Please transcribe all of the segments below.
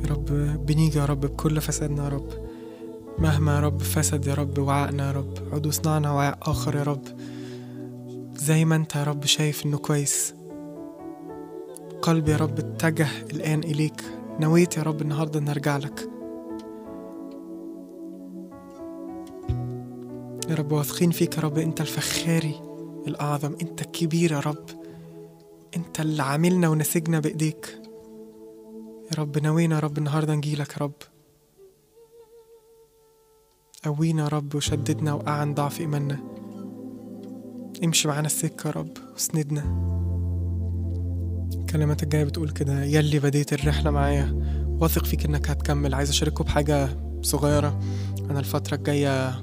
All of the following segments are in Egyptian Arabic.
رب بنيجي يا رب بكل فسادنا يا رب مهما يا رب فسد يا رب وعائنا يا رب عود وصنعنا وعاء آخر يا رب زي ما انت يا رب شايف انه كويس قلبي يا رب اتجه الآن إليك نويت يا رب النهاردة إن أرجع لك يا رب واثقين فيك يا رب أنت الفخاري الأعظم أنت الكبير يا رب أنت اللي عاملنا ونسجنا بإيديك يا رب نوينا يا رب النهاردة نجيلك يا رب قوينا يا رب وشددنا وأعن ضعف إيماننا امشي معانا السكة يا رب واسندنا الكلمات الجاية بتقول كده يلي بديت الرحلة معايا واثق فيك انك هتكمل عايز اشارككم بحاجة صغيرة انا الفترة الجاية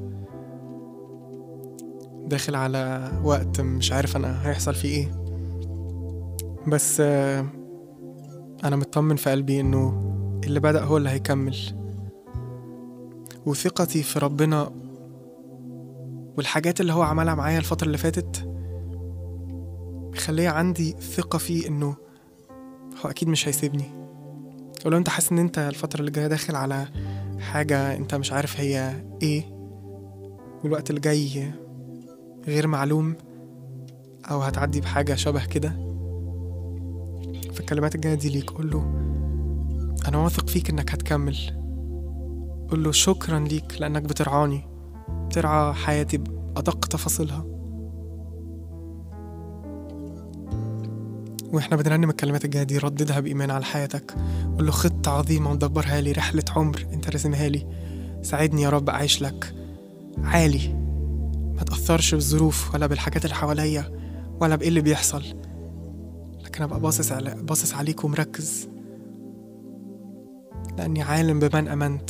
داخل على وقت مش عارف انا هيحصل فيه ايه بس آه، انا مطمن في قلبي انه اللي بدأ هو اللي هيكمل وثقتي في ربنا والحاجات اللي هو عملها معايا الفترة اللي فاتت مخلية عندي ثقة فيه انه هو اكيد مش هيسيبني ولو انت حاسس ان انت الفترة اللي جاية داخل على حاجة انت مش عارف هي ايه والوقت اللي جاي غير معلوم او هتعدي بحاجة شبه كده فالكلمات الجاية دي ليك قول له انا واثق فيك انك هتكمل قول له شكرا ليك لانك بترعاني بترعى حياتي بأدق تفاصيلها واحنا بنرنم الكلمات الجايه دي رددها بايمان على حياتك قول له خطه عظيمه مدبرها لي رحله عمر انت راسمها لي ساعدني يا رب اعيش لك عالي ما تاثرش بالظروف ولا بالحاجات اللي حواليا ولا بايه اللي بيحصل لكن ابقى باصص على باصص عليك ومركز لاني عالم بمن امنت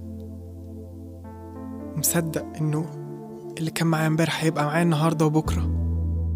ومصدق انه اللي كان معايا امبارح هيبقى معايا النهارده وبكره